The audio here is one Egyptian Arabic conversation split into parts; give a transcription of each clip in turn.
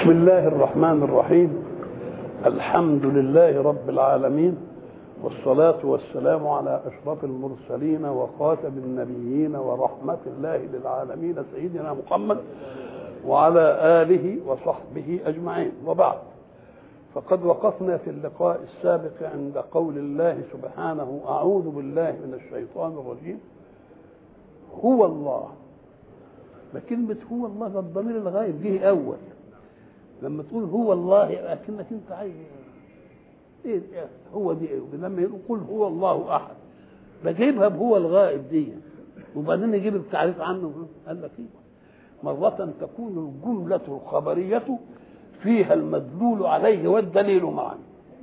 بسم الله الرحمن الرحيم الحمد لله رب العالمين والصلاة والسلام على أشرف المرسلين وخاتم النبيين ورحمة الله للعالمين سيدنا محمد وعلى آله وصحبه أجمعين وبعد فقد وقفنا في اللقاء السابق عند قول الله سبحانه أعوذ بالله من الشيطان الرجيم هو الله ما كلمة هو الله ده الضمير الغايب جه أول لما تقول هو الله يبقى كأنك أنت عايز إيه إيه هو دي إيه لما يقول هو الله أحد بجيبها بهو الغائب دي وبعدين يجيب التعريف عنه قال لك إيه مرة تكون الجملة الخبرية فيها المدلول عليه والدليل معا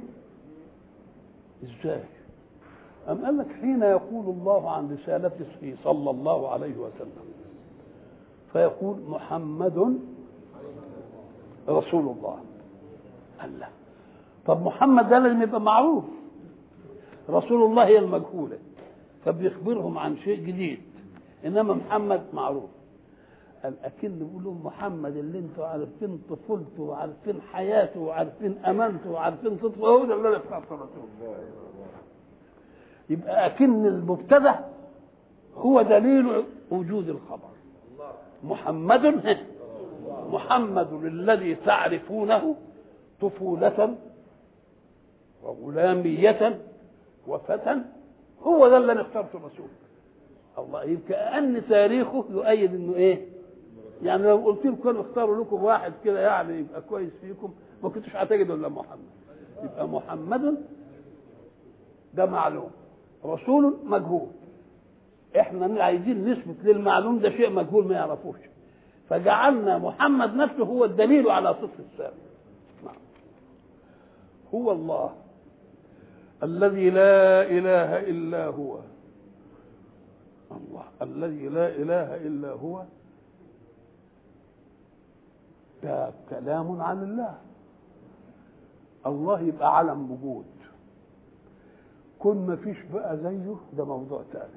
ازاي أم قال لك حين يقول الله عن رسالته صلى الله عليه وسلم فيقول محمد رسول الله قال لا طب محمد ده لازم يبقى معروف رسول الله هي المجهولة فبيخبرهم عن شيء جديد إنما محمد معروف قال أكن بيقول لهم محمد اللي انتوا عارفين طفولته وعارفين حياته وعارفين امانته وعارفين صدقه هو ده اللي انا افتكرت رسول يبقى أكن المبتدا هو دليل وجود الخبر محمد محمد الذي تعرفونه طفولة وغلامية وفتى هو ده اللي انا اخترته رسول الله يبقى كأن تاريخه يؤيد انه ايه يعني لو قلت لكم كانوا اختاروا لكم واحد كده يعني يبقى كويس فيكم ما كنتش هتجدوا الا محمد يبقى محمد ده معلوم رسول مجهول احنا عايزين نثبت للمعلوم ده شيء مجهول ما يعرفوش فجعلنا محمد نفسه هو الدليل على صدق السابق نعم. هو الله الذي لا اله الا هو الله الذي لا اله الا هو ده كلام عن الله الله يبقى علم وجود كن ما فيش بقى زيه ده موضوع تاني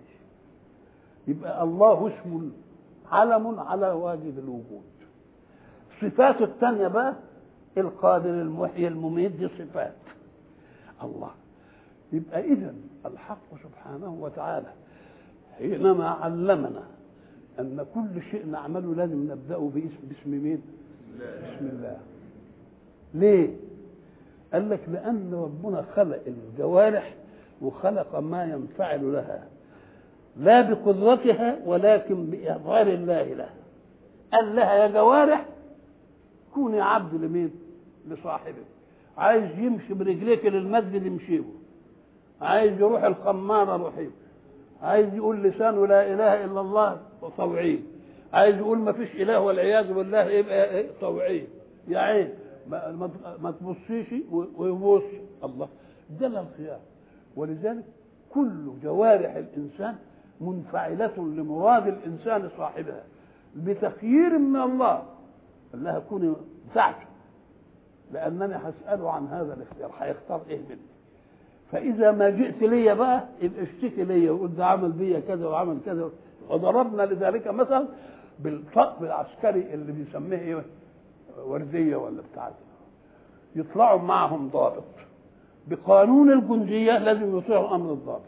يبقى الله اسم علم على واجب الوجود صفاته الثانية بقى القادر المحيي المميت دي صفات الله يبقى إذا الحق سبحانه وتعالى حينما علمنا أن كل شيء نعمله لازم نبدأه باسم باسم مين؟ بسم الله ليه؟ قال لك لأن ربنا خلق الجوارح وخلق ما ينفعل لها لا بقدرتها ولكن بإظهار الله لها قال لها يا جوارح كوني عبد لمين؟ لصاحبك عايز يمشي برجليك للمسجد يمشيه عايز يروح الخمارة روحيه عايز يقول لسانه لا اله الا الله طوعيه عايز يقول ما فيش اله والعياذ بالله يبقى طوعيه يا عين ما, ما تبصيش ويبص الله ده الخيار ولذلك كل جوارح الانسان منفعلة لمراد الانسان صاحبها بتخيير من الله قال لها كوني بتاعته لانني هساله عن هذا الاختيار هيختار ايه مني فاذا ما جئت لي بقى يبقى اشتكي لي وقول ده عمل بيا كذا وعمل كذا وضربنا لذلك مثلا بالطقم العسكري اللي بيسميه ايه ورديه ولا بتاع يطلعوا معهم ضابط بقانون الجنديه لازم يطيعوا امر الضابط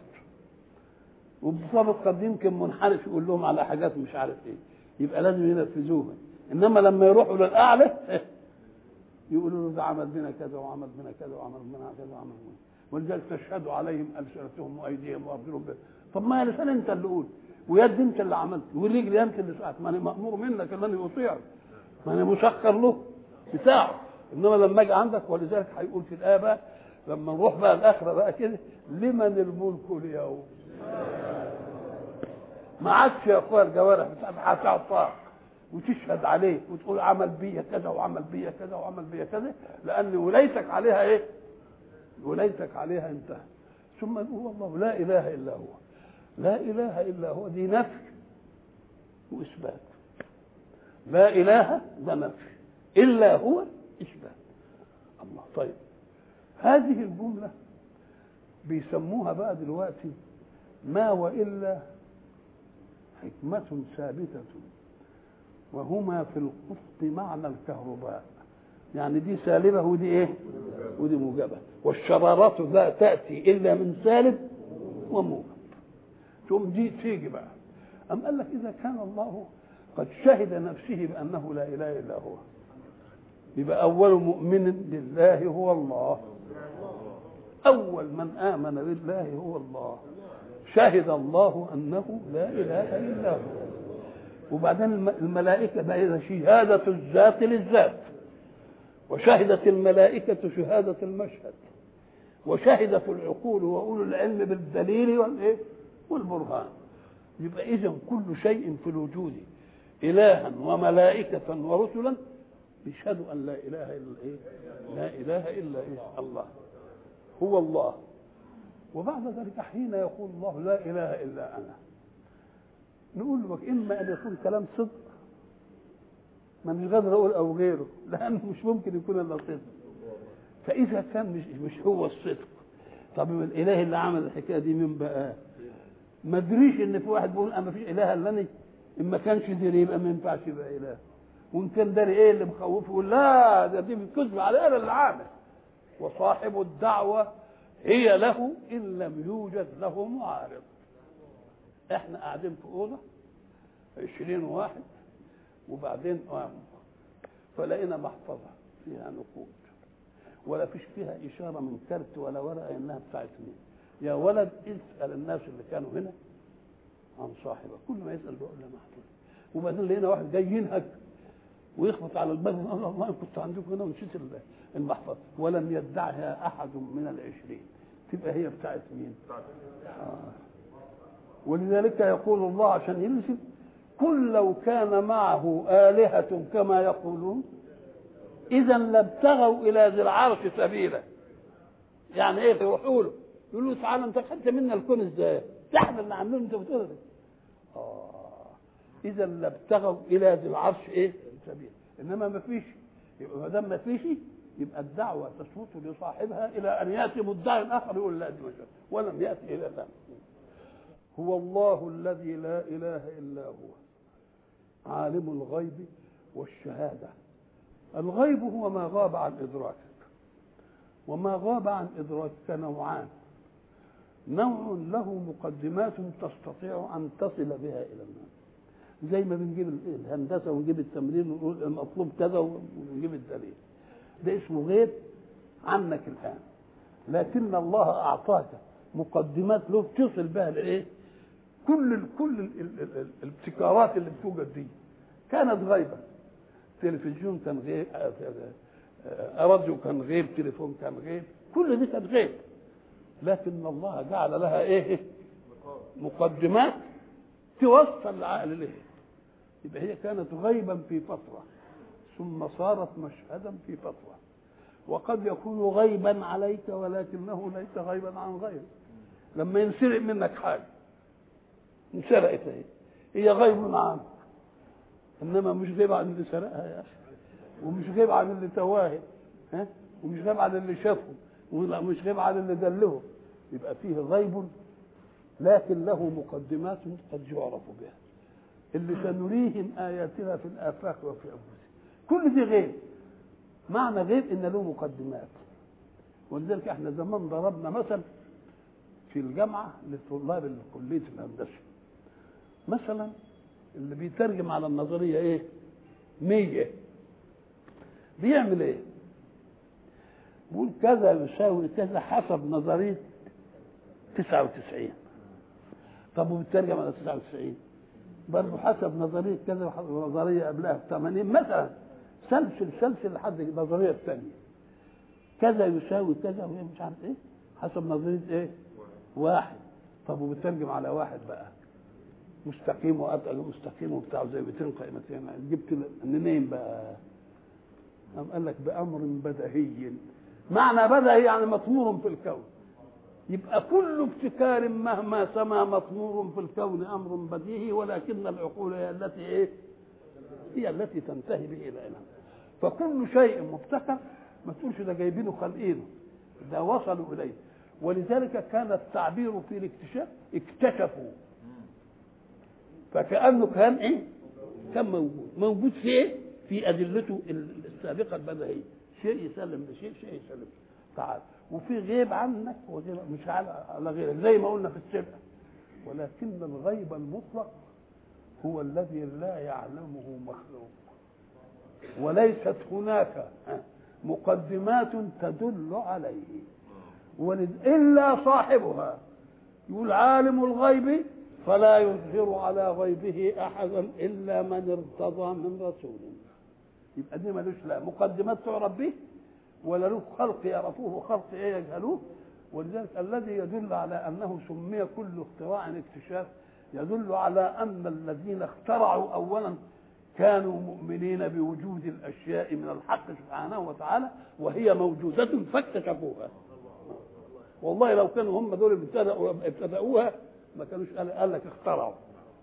والضابط قد يمكن منحرف يقول لهم على حاجات مش عارف ايه يبقى لازم ينفذوها انما لما يروحوا للاعلى يقولوا له ده عمل بنا كذا وعمل بنا كذا وعمل بنا كذا وعمل بنا ولذلك تشهد عليهم السنتهم وايديهم وارجلهم طب ما يا لسان انت اللي قول ويد انت اللي عملت ورجلي انت اللي ساعت ما انا مامور منك ان انا اطيع ما انا مسخر له بتاعه انما لما اجي عندك ولذلك هيقول في الايه بقى لما نروح بقى الاخره بقى كده لمن الملك اليوم ما عادش يا اخويا الجوارح هتعطاك وتشهد عليه وتقول عمل بيا كذا وعمل بيا كذا وعمل بيا كذا لان ولايتك عليها ايه؟ ولايتك عليها انتهى ثم هو الله لا اله الا هو لا اله الا هو دي نفي واثبات لا اله ده نفي الا هو اثبات الله طيب هذه الجمله بيسموها بقى دلوقتي ما والا حكمه ثابته وهما في القسط معنى الكهرباء يعني دي سالبة ودي إيه ودي موجبة والشرارات لا تأتي إلا من سالب وموجب ثم دي تيجي بقى أم قال لك إذا كان الله قد شهد نفسه بأنه لا إله إلا هو يبقى أول مؤمن لله هو الله أول من آمن بالله هو الله شهد الله أنه لا إله إلا هو وبعدين الملائكة بقى شهادة الذات للذات وشهدت الملائكة شهادة المشهد وشهدت العقول وأولو العلم بالدليل والإيه؟ والبرهان يبقى إذا كل شيء في الوجود إلها وملائكة ورسلا بيشهدوا أن لا إله إلا إيه؟ لا إله إلا إيه؟ الله هو الله وبعد ذلك حين يقول الله لا إله إلا أنا نقول لك إما أن يكون كلام صدق ما مش قادر أقول أو غيره لأنه مش ممكن يكون إلا صدق فإذا كان مش, مش هو الصدق طب الإله اللي عمل الحكاية دي مين بقى؟ ما ادريش ان في واحد بيقول انا ما فيش اله الا انا ان ما كانش داري يبقى ما ينفعش يبقى اله وان كان داري ايه اللي مخوفه يقول لا ده دي بتكذب على انا اللي عامل وصاحب الدعوه هي له ان لم يوجد له معارض احنا قاعدين في اوضه عشرين واحد وبعدين فلقينا محفظه فيها نقود ولا فيش فيها اشاره من كارت ولا ورقه انها بتاعت مين يا ولد اسال الناس اللي كانوا هنا عن صاحبه كل ما يسال بيقول له محفوظ وبعدين لقينا واحد جاي ينهج ويخبط على الباب يقول الله كنت عندكم هنا ونسيت المحفظه ولم يدعها احد من العشرين تبقى هي بتاعت مين؟ آه. ولذلك يقول الله عشان يلزم قل لو كان معه آلهة كما يقولون إذا لابتغوا إلى ذي العرش سبيلا يعني إيه يروحوا له يقولوا له تعالى أنت خدت منا الكون إزاي؟ احنا اللي عاملين أنت بتقول آه إذا لابتغوا إلى ذي العرش إيه؟ سبيلا إنما ما فيش يبقى ما دام ما فيش يبقى الدعوة تثبت لصاحبها إلى أن يأتي مدعي آخر يقول لا دي ولم يأتي إلى ذلك هو الله الذي لا اله الا هو عالم الغيب والشهاده الغيب هو ما غاب عن ادراكك وما غاب عن ادراكك نوعان نوع له مقدمات تستطيع ان تصل بها الى الناس زي ما بنجيب الهندسه ونجيب التمرين ونقول المطلوب كذا ونجيب الدليل ده اسمه غيب عنك الان لكن الله اعطاك مقدمات له تصل بها لايه؟ كل ال كل ال ال ال الابتكارات اللي بتوجد دي كانت غيبه تلفزيون كان غيب راديو كان غيب تليفون كان غيب كل دي كانت غيب لكن الله جعل لها ايه مقدمات توصل العقل اليه يبقى هي كانت غيبا في فتره ثم صارت مشهدا في فتره وقد يكون غيبا عليك ولكنه ليس غيبا عن غيرك لما ينسرق منك حاجه انسرقت هي هي غيب عنك انما مش غيب عن اللي سرقها يا اخي ومش غيب عن اللي تواه ها ومش غيب عن اللي شافه ومش غيب عن اللي دله يبقى فيه غيب لكن له مقدمات قد يعرف بها اللي سنريهم اياتنا في الافاق وفي انفسهم كل دي غيب معنى غيب ان له مقدمات ولذلك احنا زمان ضربنا مثل في الجامعه لطلاب كليه الهندسه مثلا اللي بيترجم على النظريه ايه مية بيعمل ايه بيقول كذا يساوي كذا حسب نظريه 99 طب وبيترجم على 99 برضه حسب نظريه كذا ونظريه قبلها ب 80 مثلا سلسل سلسل لحد النظريه الثانيه كذا يساوي كذا وهي مش عارف ايه حسب نظريه ايه واحد طب وبترجم على واحد بقى مستقيم واتقل مستقيم وبتاع زي 200 قائمتين جبت منين بقى قام قال لك بامر بدهي معنى بدهي يعني مطمور في الكون يبقى كل ابتكار مهما سما مطمور في الكون امر بديهي ولكن العقول هي التي ايه هي التي تنتهي به الى الى فكل شيء مبتكر ما تقولش ده جايبينه خالقينه ده وصلوا اليه ولذلك كان التعبير في الاكتشاف اكتشفوا فكانه كان ايه كان موجود موجود في ايه في ادلته السابقه البديهيه شيء يسلم لشيء شيء يسلم تعال وفي غيب عنك وغيب مش على على غيرك زي ما قلنا في السبقه ولكن الغيب المطلق هو الذي لا يعلمه مخلوق وليست هناك مقدمات تدل عليه ولد إلا صاحبها يقول عالم الغيب فلا يظهر على غيبه أحدا إلا من ارتضى من رسول يبقى دي ملوش لا مقدمات تعرف به ولا له خلق يعرفوه وخلق ايه يجهلوه ولذلك الذي يدل على انه سمي كل اختراع اكتشاف يدل على ان الذين اخترعوا اولا كانوا مؤمنين بوجود الاشياء من الحق سبحانه وتعالى وهي موجوده فاكتشفوها والله لو كانوا هم دول ابتدأوا ابتدأوها ما كانوش قال, قال لك اخترعوا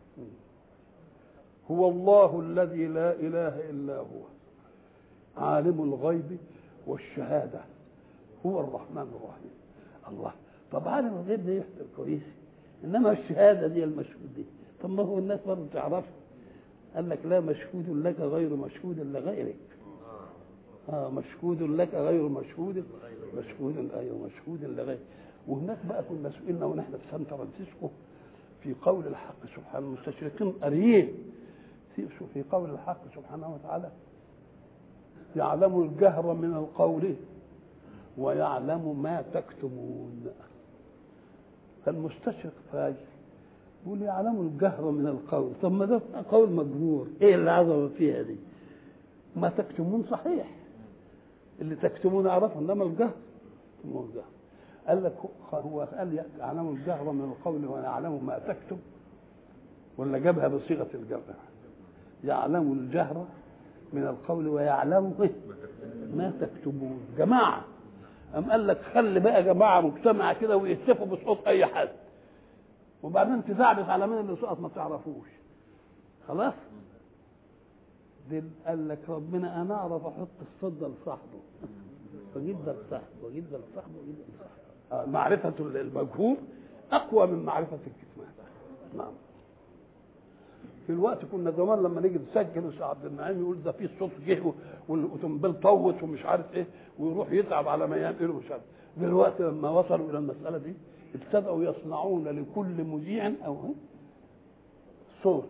هو الله الذي لا اله الا هو عالم الغيب والشهاده هو الرحمن الرحيم الله طب عالم الغيب ده يحضر كويس انما الشهاده دي المشهود دي طب ما هو الناس برضه تعرفها قال لك لا مشهود لك غير مشهود لغيرك اه مشهود لك غير مشهود مشهود ايوه مشهود لغيرك وهناك بقى كنا سئلنا ونحن في سان فرانسيسكو في قول الحق سبحانه المستشرقين قاريين في في قول الحق سبحانه وتعالى يعلم الجهر من القول ويعلم ما تكتمون فالمستشرق فاجر يقول يعلم الجهر من القول طب ما ده قول مجهور ايه العظمه فيها دي ما تكتمون صحيح اللي تكتمون اعرفه انما الجهر هو الجهر قال لك هو قال يعلم الجهر من القول ويعلم ما تكتم ولا جابها بصيغه الجر يعلم الجهر من القول ويعلم ما تكتبون جماعه أم قال لك خلي بقى جماعه مجتمعه كده ويتفقوا بصوت اي حد وبعدين تزعبس على مين اللي سقط ما تعرفوش خلاص دي قال لك ربنا انا اعرف احط الصدى لصاحبه واجيب ده لصاحبه واجيب ده لصاحبه واجيب ده لصاحبه آه معرفه المجهول اقوى من معرفه الكتمان نعم في الوقت كنا زمان لما نيجي نسجل استاذ عبد النعيم يقول ده في صوت جه والاوتوموبيل طوت ومش عارف ايه ويروح يتعب على ما ينقله مش عارف دلوقتي لما وصلوا الى المساله دي ابتدأوا يصنعون لكل مذيع أو صوت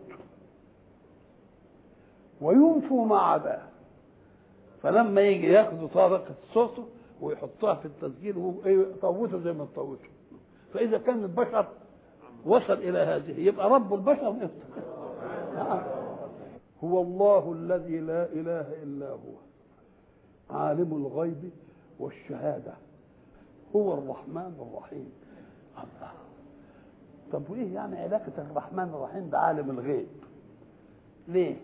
وينفوا ما عداه فلما يجي ياخدوا طريقة صوته ويحطوها في التسجيل ويطوته زي ما تطوته فإذا كان البشر وصل إلى هذه يبقى رب البشر هو الله الذي لا إله إلا هو عالم الغيب والشهادة هو الرحمن الرحيم الله طب وايه يعني علاقة الرحمن الرحيم بعالم الغيب؟ ليه؟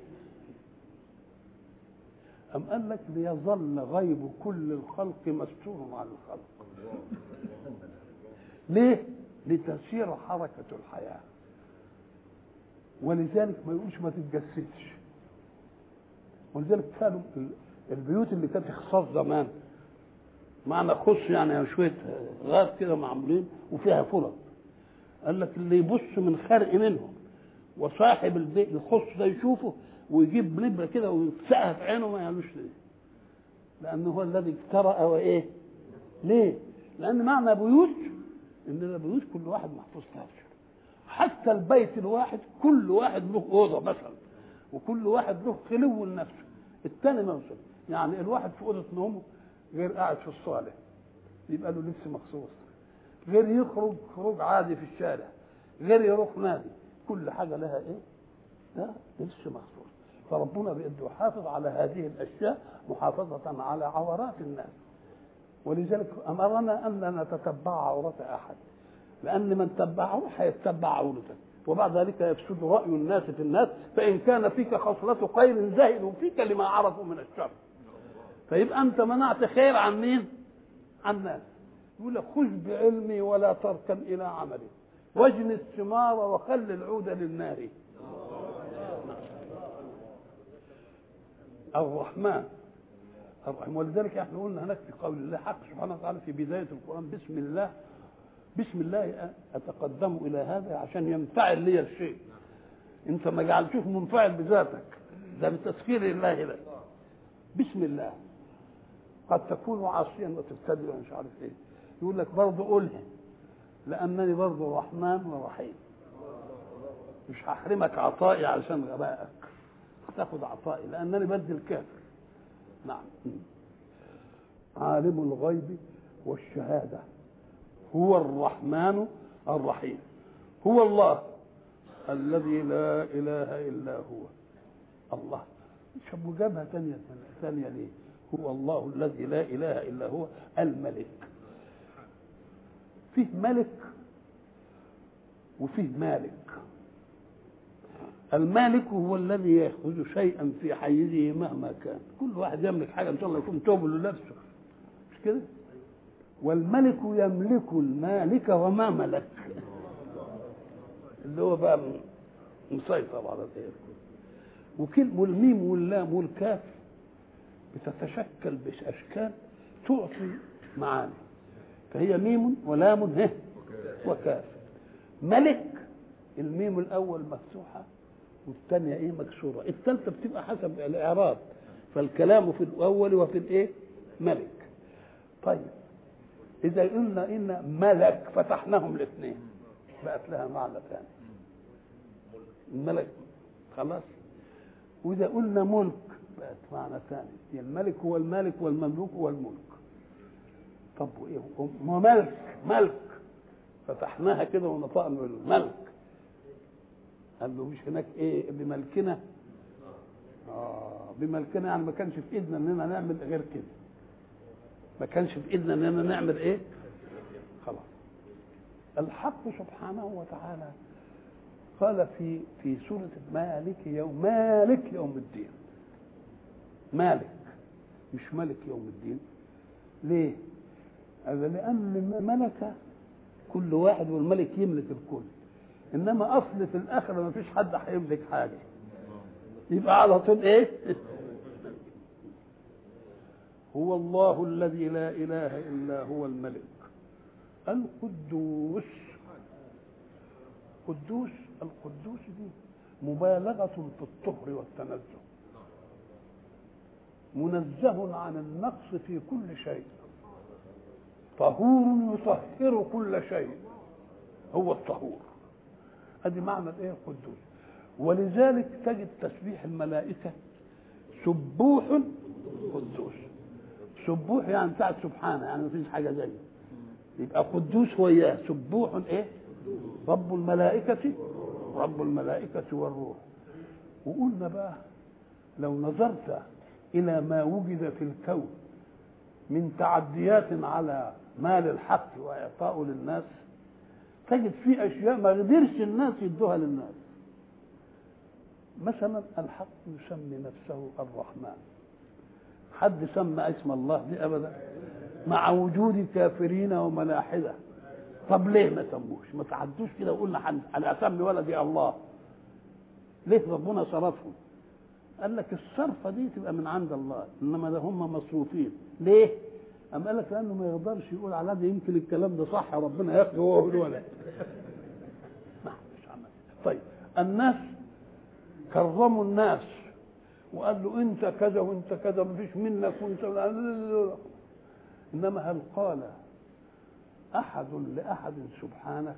أم قال لك ليظل غيب كل الخلق مستور على الخلق. ليه؟ لتسير حركة الحياة. ولذلك ما يقولش ما تتجسدش. ولذلك كانوا البيوت اللي كانت خصاص زمان معنى خص يعني شويه غاز كده معمولين وفيها فرط قال لك اللي يبص من خرق منهم وصاحب البيت الخص ده يشوفه ويجيب بنبره كده ويتسقها في عينه ما يعملوش ليه لانه هو الذي اجترأ وايه ليه لان معنى بيوت ان البيوت كل واحد محفوظ فيها حتى البيت الواحد كل واحد له اوضه مثلا وكل واحد له خلو لنفسه الثاني ما يوصل يعني الواحد في اوضه نومه غير قاعد في الصالة يبقى له لبس مخصوص غير يخرج خروج عادي في الشارع غير يروح نادي كل حاجة لها ايه ده لبس مخصوص فربنا بيده يحافظ على هذه الأشياء محافظة على عورات الناس ولذلك أمرنا أن لا نتتبع عورة أحد لأن من تبعه هيتبع عورته وبعد ذلك يفسد رأي الناس في الناس فإن كان فيك خصلة خير زهدوا فيك لما عرفوا من الشر فيبقى انت منعت خير عن مين؟ عن الناس يقول لك خذ بعلمي ولا تركن الى عملي واجن الثمار وخل العود للنار الرحمن الرحيم ولذلك احنا قلنا هناك في قول الله حق سبحانه وتعالى في بدايه القران بسم الله بسم الله اتقدم الى هذا عشان ينفعل لي الشيء انت ما جعلتوش منفعل بذاتك ده بتسخير الله لك بسم الله قد تكون عاصيا وتبتدئ مش عارف ايه يقول لك برضه قولها لانني برضه رحمن ورحيم مش هحرمك عطائي علشان غبائك تاخد عطائي لانني بدي الكافر نعم عالم الغيب والشهاده هو الرحمن الرحيم هو الله الذي لا اله الا هو الله شوف جابها ثانيه ثانيه ليه هو الله الذي لا اله الا هو الملك فيه ملك وفيه مالك المالك هو الذي ياخذ شيئا في حيزه مهما كان كل واحد يملك حاجه ان شاء الله يكون توب لنفسه مش كده والملك يملك المالك وما ملك اللي هو بقى مسيطر على الايه وكلمة والميم واللام والكاف بتتشكل باشكال تعطي معاني فهي ميم ولام هه وكاف ملك الميم الاول مفتوحه والثانيه ايه مكسوره الثالثه بتبقى حسب الاعراب فالكلام في الاول وفي الايه ملك طيب اذا قلنا ان ملك فتحناهم الاثنين بقت لها معنى ثاني الملك خلاص واذا قلنا ملك بقت معنى ثاني يعني الملك هو المالك والمملوك هو الملك طب وايه ملك ملك فتحناها كده ونطقنا الملك قال له مش هناك ايه بملكنا اه بملكنا يعني ما كانش في ايدنا اننا نعمل غير كده ما كانش في ايدنا اننا نعمل ايه خلاص الحق سبحانه وتعالى قال في في سورة مالك يوم مالك يوم الدين مالك مش ملك يوم الدين ليه؟ هذا لأن ملك كل واحد والملك يملك الكل إنما أصل في الآخرة ما فيش حد هيملك حاجة يبقى على طول إيه؟ هو الله الذي لا إله إلا هو الملك القدوس قدوس القدوس دي مبالغة في الطهر والتنزه منزه عن النقص في كل شيء طهور يطهر كل شيء هو الطهور ادي معنى الايه القدوس ولذلك تجد تسبيح الملائكه سبوح قدوس سبوح يعني بتاعت سبحانه يعني ما فيش حاجه زيه يبقى قدوس وياه سبوح ايه رب الملائكة رب الملائكة والروح وقلنا بقى لو نظرت إلى ما وجد في الكون من تعديات على مال الحق وإعطائه للناس تجد فيه أشياء ما قدرش الناس يدوها للناس مثلا الحق يسمي نفسه الرحمن حد سمى اسم الله دي أبدا مع وجود كافرين وملاحده طب ليه ما سموش ما تعدوش كده وقلنا انا اسمي ولدي الله ليه ربنا صرفهم قال لك الصرفه دي تبقى من عند الله انما ده هم مصروفين ليه أم قال لك لانه ما يقدرش يقول على ده يمكن الكلام ده صح ربنا ياخده هو الولد ما مش عمل طيب الناس كرموا الناس وقال له انت كذا وانت كذا مفيش منك وانت انما هل قال احد لاحد سبحانك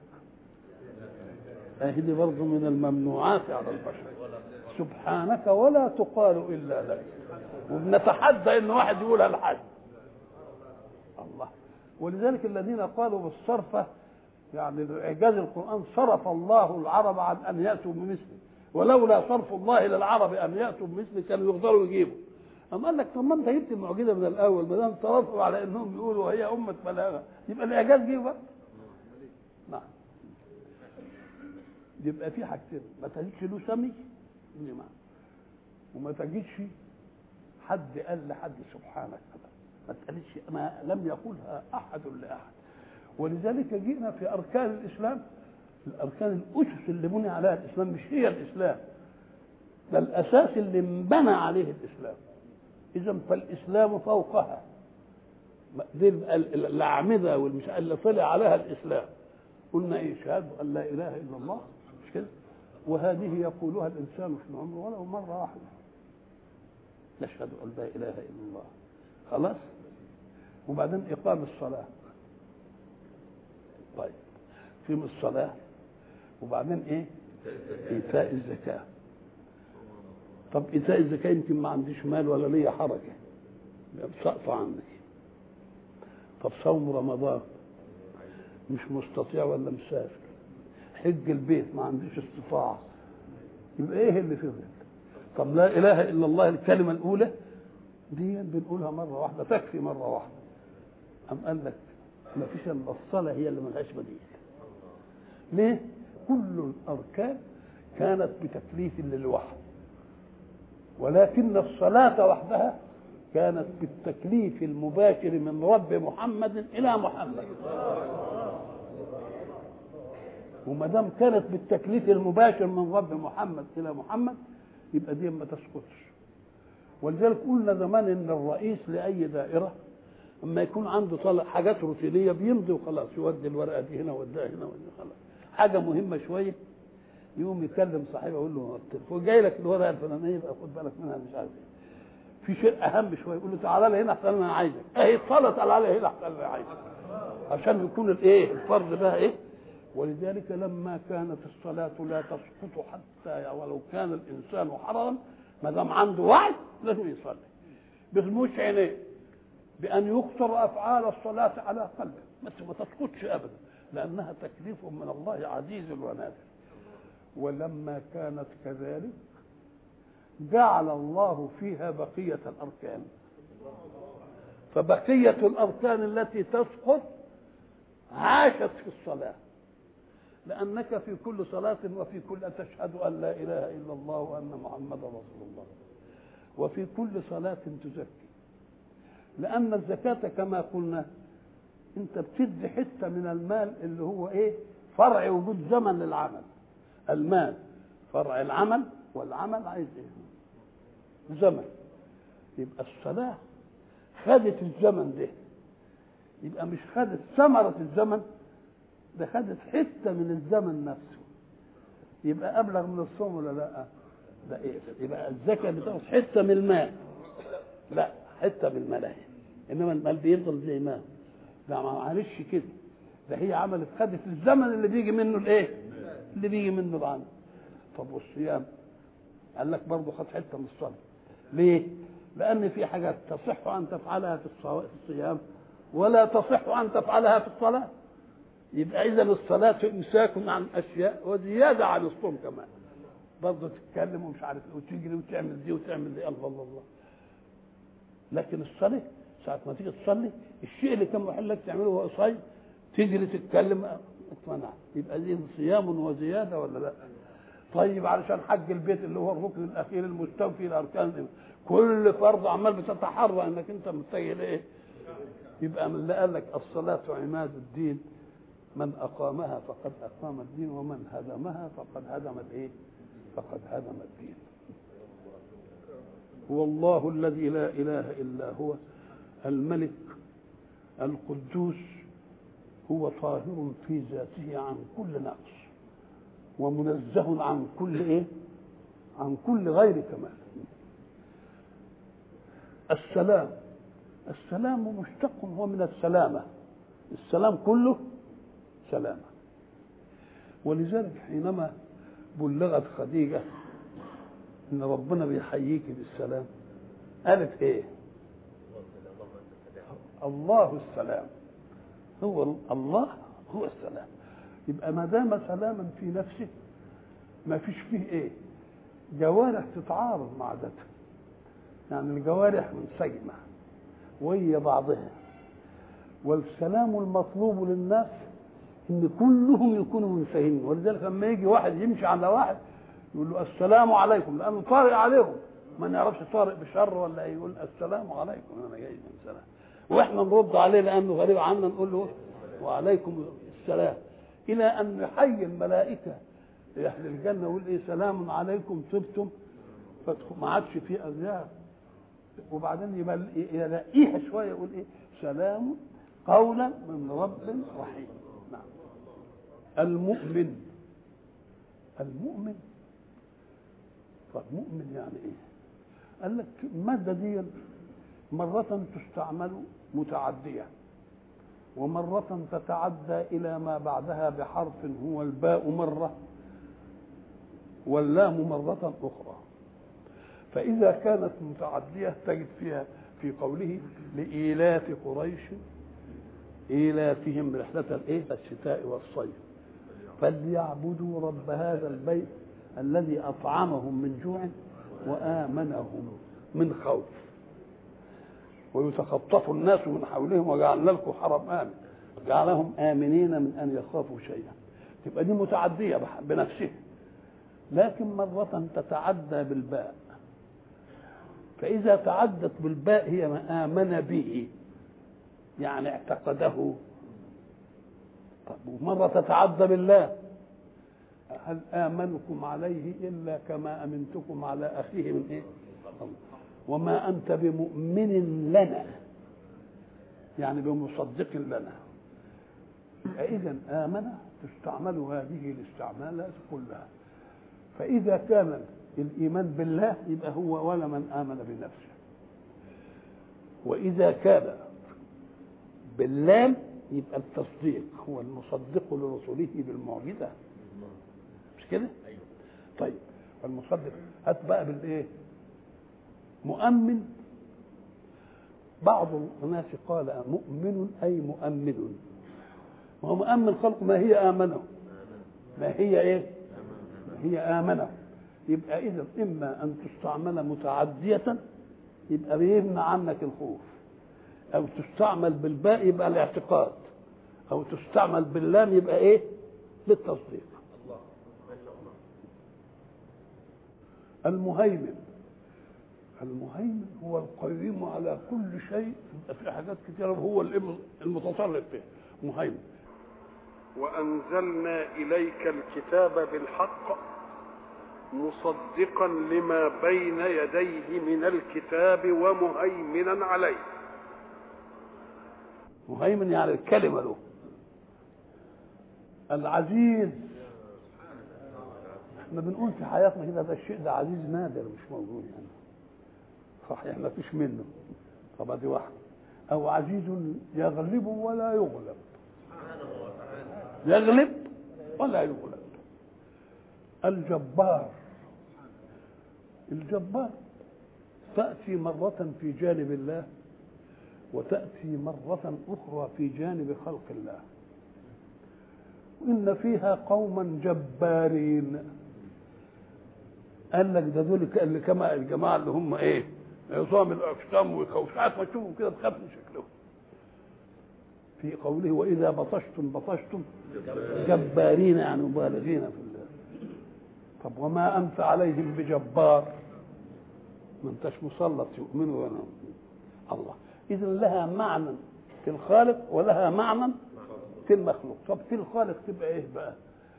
هذه برضه من الممنوعات على البشر سبحانك ولا تقال الا لك وبنتحدى ان واحد يقولها لحد الله ولذلك الذين قالوا بالصرفه يعني اعجاز القران صرف الله العرب عن ان ياتوا بمثله ولولا صرف الله للعرب ان ياتوا بمثله كانوا يقدروا يجيبوا أما قال لك طب ما انت جبت المعجزه من الاول ما دام صرفوا على انهم يقولوا هي امه بلاغه يبقى الاعجاز جه بقى نعم يبقى في حاجتين ما تجدش له سمي نعم وما تجدش حد قال لحد سبحانك ابدا ما تقالش ما لم يقولها احد لاحد ولذلك جئنا في اركان الاسلام الاركان الاسس اللي بني عليها الاسلام مش هي الاسلام ده الاساس اللي انبنى عليه الاسلام اذا فالاسلام فوقها دي الاعمده والمش اللي طلع عليها الاسلام قلنا ايه شهاده ان لا اله الا الله مش كده وهذه يقولها الانسان في عمره ولو مره واحده نشهد ان لا اله الا الله خلاص وبعدين إقام الصلاة طيب قيم الصلاة وبعدين إيه إيتاء الزكاة طب إيتاء الزكاة يمكن ما عنديش مال ولا ليا حركة سقط عنك طب صوم رمضان مش مستطيع ولا مسافر حج البيت ما عنديش استطاعة يبقى ايه اللي فضل طب لا اله الا الله الكلمة الاولى دي بنقولها مرة واحدة تكفي مرة واحدة أم قال لك ما فيش الا الصلاة هي اللي ملهاش بديل ليه كل الاركان كانت بتكليف للوحي ولكن الصلاة وحدها كانت بالتكليف المباشر من رب محمد إلى محمد وما دام كانت بالتكليف المباشر من رب محمد إلى محمد يبقى دي ما تسقطش ولذلك قلنا زمان ان الرئيس لاي دائره اما يكون عنده طلع حاجات روتينيه بيمضي وخلاص يودي الورقه دي هنا ويوديها هنا ويوديها خلاص حاجه مهمه شويه يقوم يكلم صاحبه يقول له التليفون جاي لك الورقه الفلانيه يبقى خد بالك منها مش عارف ايه في شيء اهم شويه يقول له تعالى لي هنا احسن انا عايزك اهي الصلاه تعالى لي هنا احسن انا عايزك عشان يكون الايه الفرض بقى ايه ولذلك لما كانت الصلاة لا تسقط حتى ولو كان الإنسان حررا ما دام عنده وعي لازم يصلي بغموش عينيه بأن يكثر أفعال الصلاة على قلبه بس ما تسقطش أبدا لأنها تكليف من الله عزيز ونادر ولما كانت كذلك جعل الله فيها بقية الأركان فبقية الأركان التي تسقط عاشت في الصلاة لأنك في كل صلاة وفي كل تشهد أن لا إله إلا الله وأن محمدا رسول الله وفي كل صلاة تزكي لأن الزكاة كما قلنا أنت بتدي حتة من المال اللي هو إيه فرع وجود زمن للعمل المال فرع العمل والعمل عايز إيه زمن يبقى الصلاة خدت الزمن ده يبقى مش خدت ثمرة الزمن ده خدت حته من الزمن نفسه يبقى ابلغ من الصوم ولا لا؟ ده ايه؟ يبقى الزكاه بتاخد حته من المال لا حته من المال اهي انما المال بيفضل زي ما ده معلش كده ده هي عملت خدت الزمن اللي بيجي منه الايه؟ اللي بيجي منه العمل طب والصيام؟ قال لك برضه خد حته من الصلاه ليه؟ لان في حاجات تصح ان تفعلها في الصيام ولا تصح ان تفعلها في الصلاه يبقى اذا الصلاه امساك عن اشياء وزياده عن الصوم كمان برضه تتكلم ومش عارف ايه وتجري وتعمل دي وتعمل دي الله الله الله لكن الصلاه ساعه ما تيجي تصلي الشيء اللي كان محل لك تعمله وهو صايم تجري تتكلم اتمنع يبقى دي صيام وزياده ولا لا؟ طيب علشان حج البيت اللي هو الركن الاخير المستوفي لاركان كل فرض عمال بتتحرى انك انت متجه لايه؟ يبقى من اللي قال لك الصلاه عماد الدين من أقامها فقد أقام الدين ومن هدمها فقد هدم الإيه؟ فقد هدم الدين. هو الله الذي لا إله إلا هو الملك القدوس هو طاهر في ذاته عن كل نقص ومنزه عن كل إيه؟ عن كل غير كمال. السلام السلام مشتق هو من السلامة السلام كله سلامة ولذلك حينما بلغت خديجة إن ربنا بيحييك بالسلام قالت إيه؟ الله السلام هو الله هو السلام يبقى ما دام سلاما في نفسه ما فيش فيه ايه جوارح تتعارض مع ذاتها يعني الجوارح منسجمه وهي بعضها والسلام المطلوب للناس ان كلهم يكونوا منسهمين ولذلك لما يجي واحد يمشي على واحد يقول له السلام عليكم لانه طارئ عليهم ما نعرفش طارئ بشر ولا يقول السلام عليكم انا جاي من سلام واحنا نرد عليه لانه غريب عنا نقول له وعليكم السلام الى ان يحيي الملائكه اهل الجنه يقول ايه سلام عليكم طبتم ما عادش في اذياء وبعدين يلاقيها شويه يقول ايه سلام قولا من رب رحيم نعم المؤمن المؤمن طب مؤمن يعني ايه قال لك المادة دي مرة تستعمل متعدية ومرة تتعدى إلى ما بعدها بحرف هو الباء مرة واللام مرة أخرى فإذا كانت متعدية تجد فيها في قوله لإيلاف قريش إيلافهم رحلة الإيه؟ الشتاء والصيف فليعبدوا رب هذا البيت الذي أطعمهم من جوع وآمنهم من خوف ويتخطف الناس من حولهم وجعلنا لكم حرم آمن جعلهم آمنين من أن يخافوا شيئا تبقى دي متعدية بنفسها لكن مرة تتعدى بالباء فإذا تعدت بالباء هي ما آمن به يعني اعتقده طب ومرة تتعدى بالله هل آمنكم عليه إلا كما أمنتكم على أخيه من إيه؟ وما أنت بمؤمن لنا يعني بمصدق لنا فإذا آمن تستعمل هذه الاستعمالات كلها فإذا كان الإيمان بالله يبقى هو ولا من آمن بنفسه وإذا كان باللام يبقى التصديق هو المصدق لرسله بالمعجزة مش كده؟ طيب المصدق هات بقى بالايه؟ مؤمن بعض الناس قال مؤمن اي مؤمن وهو مؤمن خلق ما هي امنه ما هي ايه؟ ما هي امنه يبقى اذا اما ان تستعمل متعديه يبقى بيمنع عنك الخوف او تستعمل بالباء يبقى الاعتقاد او تستعمل باللام يبقى ايه بالتصديق المهيمن المهيمن هو القيم على كل شيء في حاجات كثيره هو المتصرف فيها مهيمن وانزلنا اليك الكتاب بالحق مصدقا لما بين يديه من الكتاب ومهيمنا عليه مهيمن يعني الكلمة له العزيز احنا بنقول في حياتنا كده ده الشيء ده عزيز نادر مش موجود يعني صحيح ما فيش منه طب دي واحدة أو عزيز يغلب ولا يغلب يغلب ولا يغلب الجبار الجبار تأتي مرة في جانب الله وتأتي مرة أخرى في جانب خلق الله وإن فيها قوما جبارين قال لك ده دول اللي كما الجماعة اللي هم إيه عظام الأجسام وساعات ما تشوفهم كده تخاف من شكلهم في قوله وإذا بطشتم بطشتم جبارين يعني مبالغين في الله طب وما أنت عليهم بجبار ما انتش مسلط يؤمنوا ولا الله اذا لها معنى في الخالق ولها معنى في المخلوق طب في الخالق تبقى ايه بقى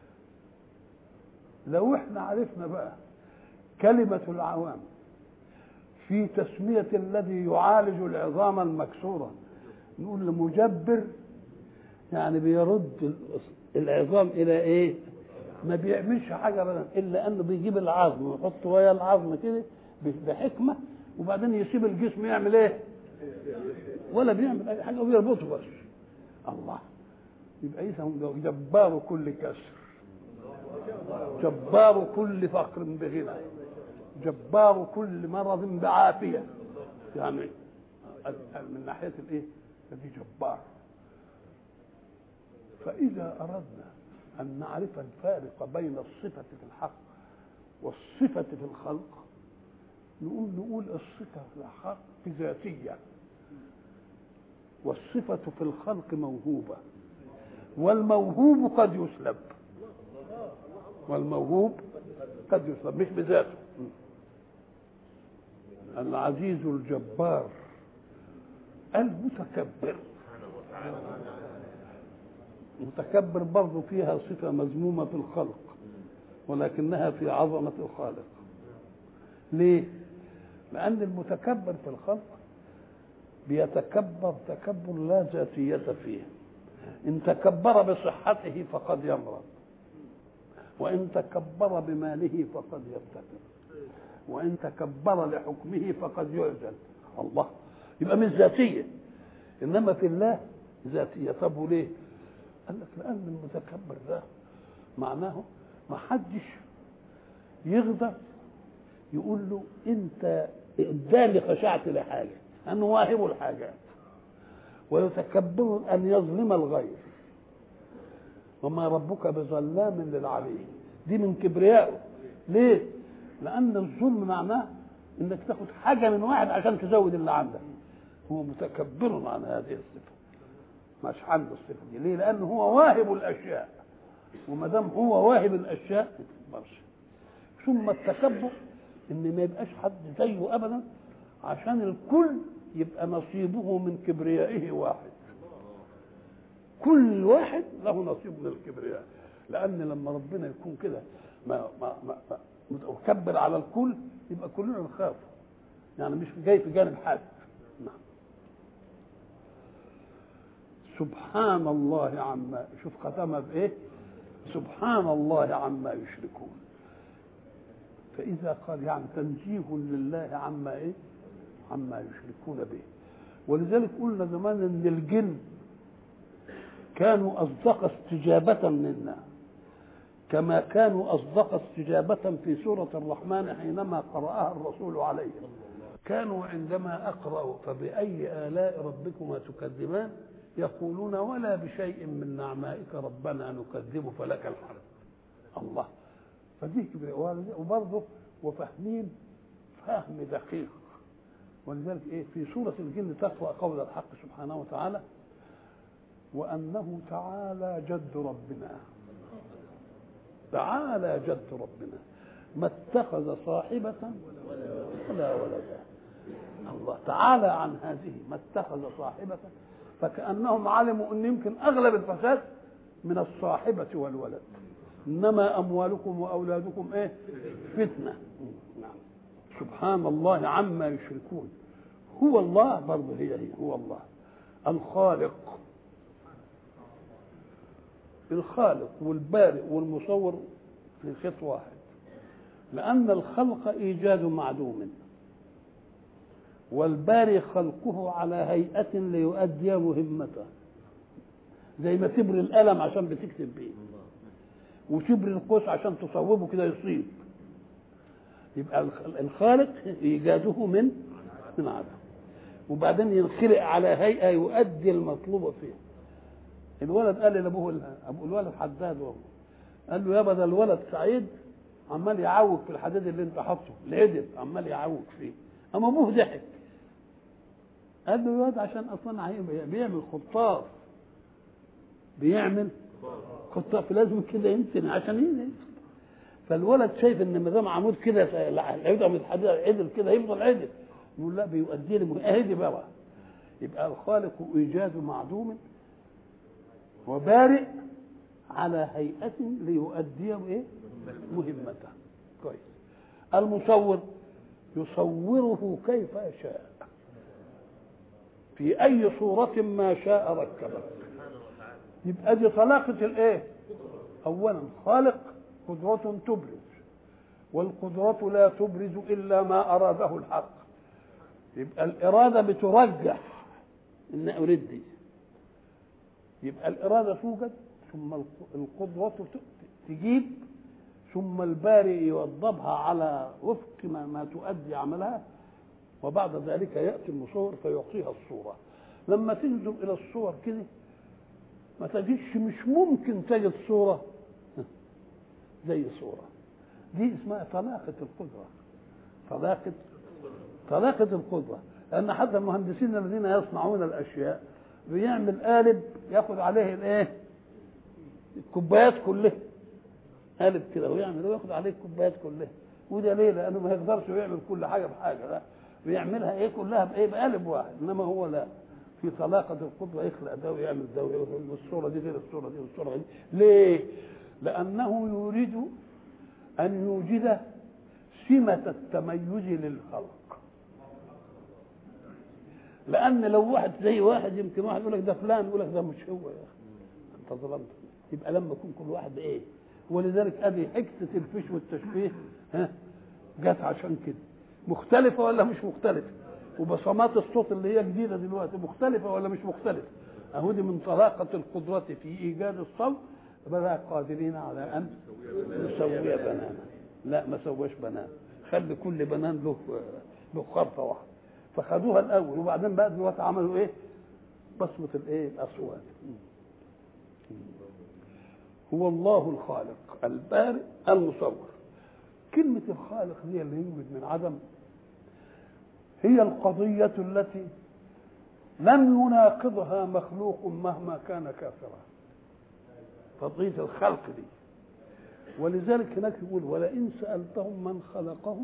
لو احنا عرفنا بقى كلمة العوام في تسمية الذي يعالج العظام المكسورة نقول مجبر يعني بيرد العظام إلى إيه؟ ما بيعملش حاجة أبدا إلا أنه بيجيب العظم ويحط ويا العظم كده بحكمة وبعدين يسيب الجسم يعمل إيه؟ ولا بيعمل اي حاجه ويربطه بس الله يبقى اذا جبار كل كسر جبار كل فقر بغنى جبار كل مرض بعافيه يعني من ناحيه الايه الذي جبار فاذا اردنا ان نعرف الفارق بين الصفه في الحق والصفه في الخلق نقوم نقول الصفه في الحق ذاتيه والصفة في الخلق موهوبة والموهوب قد يسلب والموهوب قد يسلب مش بذاته العزيز الجبار المتكبر متكبر برضه فيها صفة مذمومة في الخلق ولكنها في عظمة الخالق ليه؟ لأن المتكبر في الخلق بيتكبر تكبر لا ذاتية فيه إن تكبر بصحته فقد يمرض وإن تكبر بماله فقد يفتقر وإن تكبر لحكمه فقد يعزل الله يبقى مش ذاتيه انما في الله ذاتيه طب وليه؟ قال لك لان المتكبر ده معناه ما حدش يقدر يقول له انت قدامي خشعت لحاجه انه واهب الحاجات ويتكبر ان يظلم الغير وما ربك بظلام للعبيد دي من كبريائه ليه؟ لان الظلم معناه انك تاخد حاجه من واحد عشان تزود اللي عندك هو متكبر عن هذه الصفه مش عنده الصفه دي ليه؟ لانه هو واهب الاشياء وما دام هو واهب الاشياء ماشي ثم التكبر ان ما يبقاش حد زيه ابدا عشان الكل يبقى نصيبه من كبريائه واحد كل واحد له نصيب من الكبرياء لان لما ربنا يكون كده ما ما ما ما- متكبر على الكل يبقى كلنا نخاف يعني مش جاي في جانب حد نعم سبحان الله عما شوف ختمها بايه سبحان الله عما يشركون فإذا قال يعني تنزيه لله عما إيه؟ عما يشركون به ولذلك قلنا زمان إن الجن كانوا أصدق استجابة منا كما كانوا أصدق استجابة في سورة الرحمن حينما قرأها الرسول عليهم كانوا عندما أقرأ فبأي آلاء ربكما تكذبان يقولون ولا بشيء من نعمائك ربنا نكذب فلك الحمد الله فدي كبيرة وبرضه وفاهمين فهم دقيق ولذلك ايه في سورة الجن تقرأ قول الحق سبحانه وتعالى وأنه تعالى جد ربنا تعالى جد ربنا ما اتخذ صاحبة ولا ولدا الله تعالى عن هذه ما اتخذ صاحبة فكأنهم علموا أن يمكن أغلب الفساد من الصاحبة والولد إنما أموالكم وأولادكم إيه فتنة نعم. سبحان الله عما يشركون هو الله برضه هي هي هو الله الخالق الخالق والبارئ والمصور في خط واحد لأن الخلق إيجاد معدوم والباري خلقه على هيئة ليؤدي مهمته زي ما تبري القلم عشان بتكتب بيه وتبري القوس عشان تصوبه كده يصيب يبقى الخالق ايجاده من من عدم وبعدين ينخلق على هيئه يؤدي المطلوب فيه الولد قال لابوه ابو الولد حداد وهو قال له يابا ده الولد سعيد عمال يعوج في الحديد اللي انت حاطه العدل عمال يعوج فيه اما ابوه ضحك قال له الواد عشان اصلا هي- بيعمل خطاف بيعمل خطاف لازم كده يمكن عشان ينزل فالولد شايف ان ما دام عمود كده العود من الحديد عدل كده يفضل عدل يقول لا بيؤدي لي اهي دي بقى يبقى الخالق ايجاد معدوم وبارئ على هيئة ليؤدي ايه؟ مهمته كويس المصور يصوره كيف يشاء في اي صورة ما شاء ركبه يبقى دي طلاقة الايه اولا خالق قدرة تبرز والقدرة لا تبرز الا ما اراده الحق يبقى الاراده بترجح ان اريد دي يبقى الاراده توجد ثم القدره تجيب ثم الباري يوضبها على وفق ما, ما تؤدي عملها وبعد ذلك ياتي المصور فيعطيها الصوره لما تنظر الى الصور كده ما تجدش مش ممكن تجد صوره زي صوره دي اسمها طلاقه القدره طلاقه طلاقه القدره لان حتى المهندسين الذين يصنعون الاشياء بيعمل قالب ياخد عليه الايه الكوبايات كلها قالب كده ويعمل وياخد عليه الكوبايات كلها وده ليه لانه ما يقدرش يعمل كل حاجه بحاجه لا بيعملها ايه كلها بايه بقالب واحد انما هو لا في طلاقة القدرة يخلق ده ويعمل ده والصورة دي غير الصورة دي والصورة دي ليه؟ لأنه يريد أن يوجد سمة التميز للخلق لأن لو واحد زي واحد يمكن واحد يقول لك ده فلان يقول لك ده مش هو يا أخي أنت ظلمت يبقى لما يكون كل واحد إيه؟ ولذلك ادي حكسه الفش والتشبيه ها جت عشان كده مختلفه ولا مش مختلفه وبصمات الصوت اللي هي جديده دلوقتي مختلفه ولا مش مختلفه اهو دي من طلاقه القدره في ايجاد الصوت بقى قادرين على ان نسوي بنانا لا ما سواش بنان خلي كل بنان له له خرطه واحده فخدوها الاول وبعدين بقى دلوقتي عملوا ايه بصمه الايه الاصوات هو الله الخالق البارئ المصور كلمة الخالق هي اللي يوجد من عدم هي القضية التي لم يناقضها مخلوق مهما كان كافرا قضية الخلق دي ولذلك هناك يقول ولئن سألتهم من خلقهم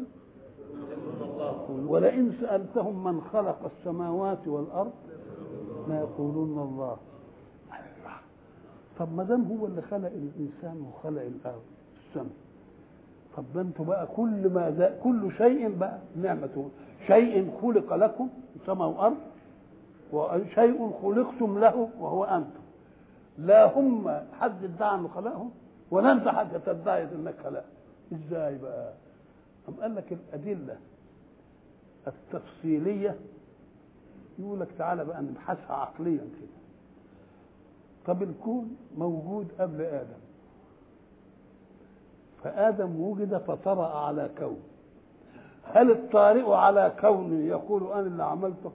ولئن سألتهم من خلق السماوات والأرض لا يقولون الله طب ما دام هو اللي خلق الإنسان وخلق الأرض السماء طب ده انتوا بقى كل ما ده كل شيء بقى نعمته شيء خلق لكم سماء وأرض وشيء خلقتم له وهو أنتم لا هم حد ادعى انه خلقهم ولا انت حد تدعي انك خلقهم ازاي بقى؟ أم قال لك الأدلة التفصيلية يقول لك تعالى بقى نبحثها عقليا كده طب الكون موجود قبل آدم فآدم وجد فطرأ على كون هل الطارئ على كون يقول أنا اللي عملته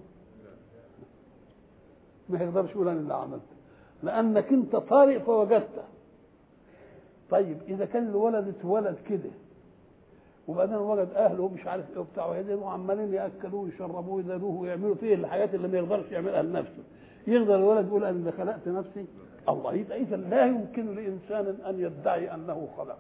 ما يقدرش يقول أنا اللي عملته لأنك أنت طارئ فوجدته طيب إذا كان الولد اتولد كده وبعدين وجد اهله مش عارف ايه وبتاع وهدين وعمالين ياكلوه ويشربوه ويدلوه ويعملوا فيه الحاجات اللي ما يقدرش يعملها لنفسه يقدر الولد يقول انا اللي خلقت نفسي الله يبقى اذا لا يمكن لانسان ان يدعي انه خلق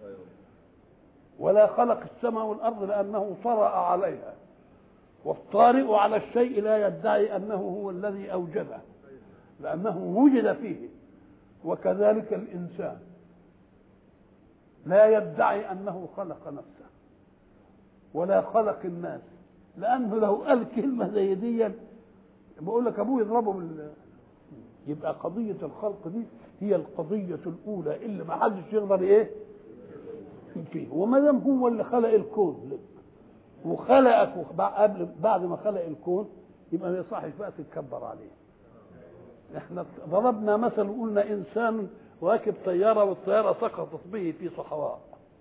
ولا خلق السماء والارض لانه طرا عليها والطارئ على الشيء لا يدعي انه هو الذي اوجده لانه وجد فيه وكذلك الانسان لا يدعي انه خلق نفسه ولا خلق الناس لانه لو قال كلمه زي دي بقول لك ابوه يضربه بال يبقى قضيه الخلق دي هي القضيه الاولى اللي ما حدش يقدر ايه فيه وما دام هو اللي خلق الكون لك وخلقك قبل بعد ما خلق الكون يبقى ما يصحش بقى تتكبر عليه احنا ضربنا مثل وقلنا انسان راكب طياره والطياره سقطت به في صحراء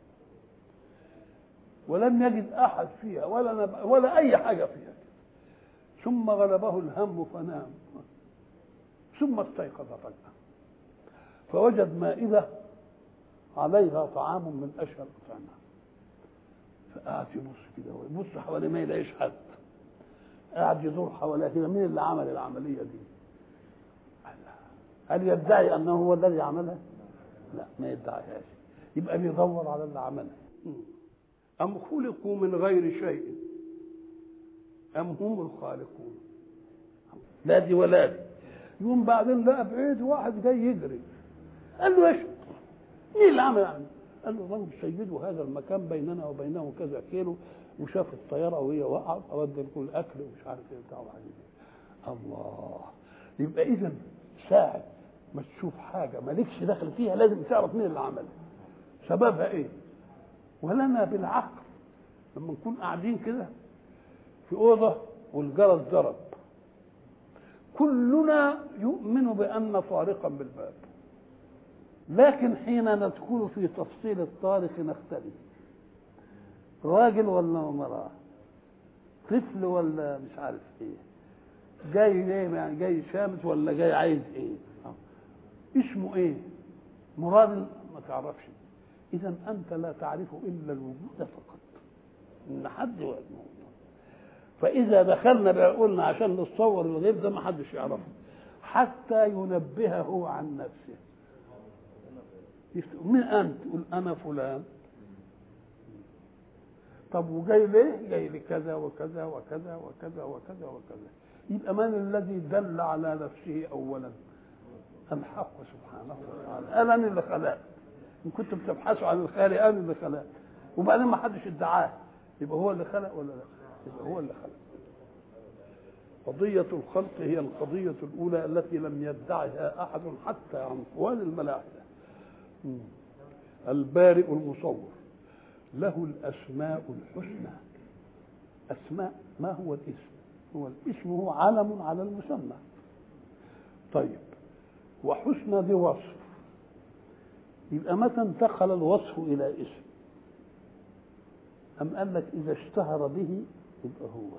ولم يجد احد فيها ولا نب... ولا اي حاجه فيها ثم غلبه الهم فنام ثم استيقظ فجاه فوجد مائده عليها طعام من اشهر الطعام فقعد يبص كده ويبص حواليه ما يلاقيش حد قاعد يدور حواليه كده مين اللي عمل العمليه دي هل يدعي انه هو الذي عملها لا ما يدعيهاش يبقى بيدور على اللي عملها أم خلقوا من غير شيء أم هم الخالقون لا دي ولا دي يوم بعدين لقى بعيد واحد جاي يجري قال له ايش مين اللي عمل يعني قال له الرجل سيده هذا المكان بيننا وبينه كذا كيلو وشاف الطياره وهي وقعت ارد لكل اكل ومش عارف ايه بتاع الله يبقى اذا ساعه ما تشوف حاجه مالكش دخل فيها لازم تعرف مين اللي عملها سببها ايه ولنا بالعقل لما نكون قاعدين كده في اوضه والجرس ضرب كلنا يؤمن بان طارقا بالباب لكن حين ندخل في تفصيل الطارق نختلف راجل ولا امراه طفل ولا مش عارف ايه جاي جاي يعني جاي شامت ولا جاي عايز ايه اسمه ايه مراد ما تعرفش اذا انت لا تعرف الا الوجود فقط ان حد هو الموضوع فاذا دخلنا بعقولنا عشان نتصور الغيب ده ما حدش يعرفه حتى ينبهه عن نفسه من انت تقول انا فلان طب وجاي ليه جاي لكذا وكذا وكذا وكذا وكذا وكذا يبقى من الذي دل على نفسه اولا الحق سبحانه وتعالى انا اللي خلقت ان كنتم بتبحثوا عن الخالق انا اللي خلقت وبعدين ما حدش ادعاه يبقى هو اللي خلق ولا لا يبقى هو اللي خلق قضية الخلق هي القضية الأولى التي لم يدعها أحد حتى عن طوال الملاحدة البارئ المصور له الأسماء الحسنى أسماء ما هو الاسم هو الاسم هو علم على المسمى طيب وحسنى دي وصف يبقى متى انتقل الوصف الى اسم أم قال لك إذا اشتهر به يبقى هو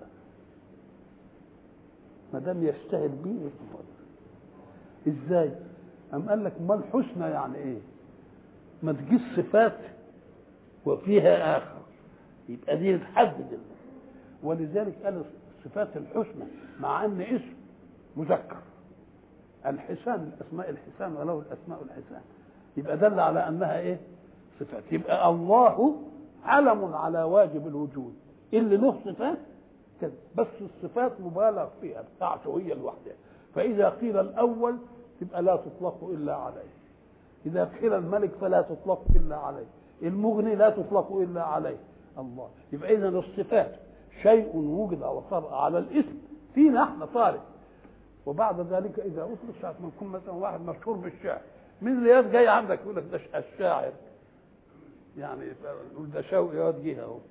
ما دام يشتهر به يبقى هو ازاي؟ أم قال لك ما الحسنى يعني ايه؟ ما تجيش صفات وفيها آخر يبقى دي تحدد ولذلك قال صفات الحسنى مع أن اسم مذكر الحسان الأسماء الحسان وله الأسماء الحسان يبقى دل على أنها إيه؟ صفات يبقى الله علم على واجب الوجود اللي له صفات كده بس الصفات مبالغ فيها بتاعته هي لوحدها فإذا قيل الأول تبقى لا تطلق إلا عليه إذا قيل الملك فلا تطلق إلا عليه المغني لا تطلق إلا عليه الله يبقى إذا الصفات شيء وجد وصار على الاسم فينا احنا طارئ وبعد ذلك إذا أطلق ساعة ما يكون مثلا واحد مشهور بالشعر من الرياض جاي عندك يقول لك ده الشاعر يعني يقول ده شوقي يقعد جه اهو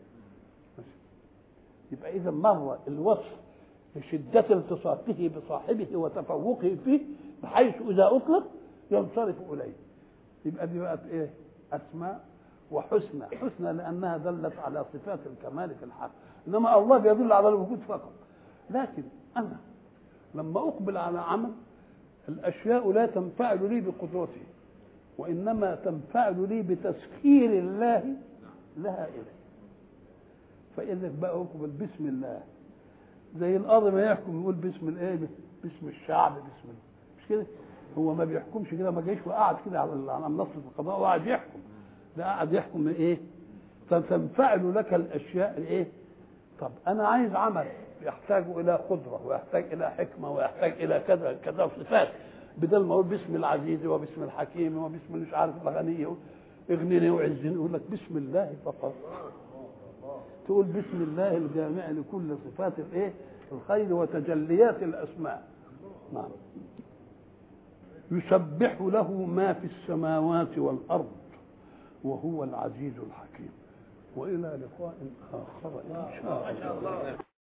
يبقى اذا مر الوصف بشدة التصاقه بصاحبه وتفوقه فيه بحيث إذا أطلق ينصرف إليه يبقى دي بقت إيه؟ أسماء وحسنى حسنى لأنها دلت على صفات الكمال في الحق إنما الله بيدل على الوجود فقط لكن أنا لما أقبل على عمل الأشياء لا تنفعل لي بقدرتي وإنما تنفعل لي بتسخير الله لها إلي فإذا بقى أقبل بسم الله زي القاضي ما يحكم يقول باسم الايه باسم الشعب باسم مش كده هو ما بيحكمش كده ما جايش وقعد كده على على منصه القضاء وقعد يحكم ده قعد يحكم من ايه فتنفعل لك الاشياء الايه طب انا عايز عمل يحتاج الى قدره ويحتاج الى حكمه ويحتاج الى كذا كذا صفات بدل ما اقول باسم العزيز وباسم الحكيم وباسم مش عارف الغني اغنني وعزني يقول لك بسم الله فقط تقول بسم الله الجامع لكل صفات الايه الخير وتجليات الاسماء نعم يسبح له ما في السماوات والارض وهو العزيز الحكيم والى لقاء اخر ان شاء الله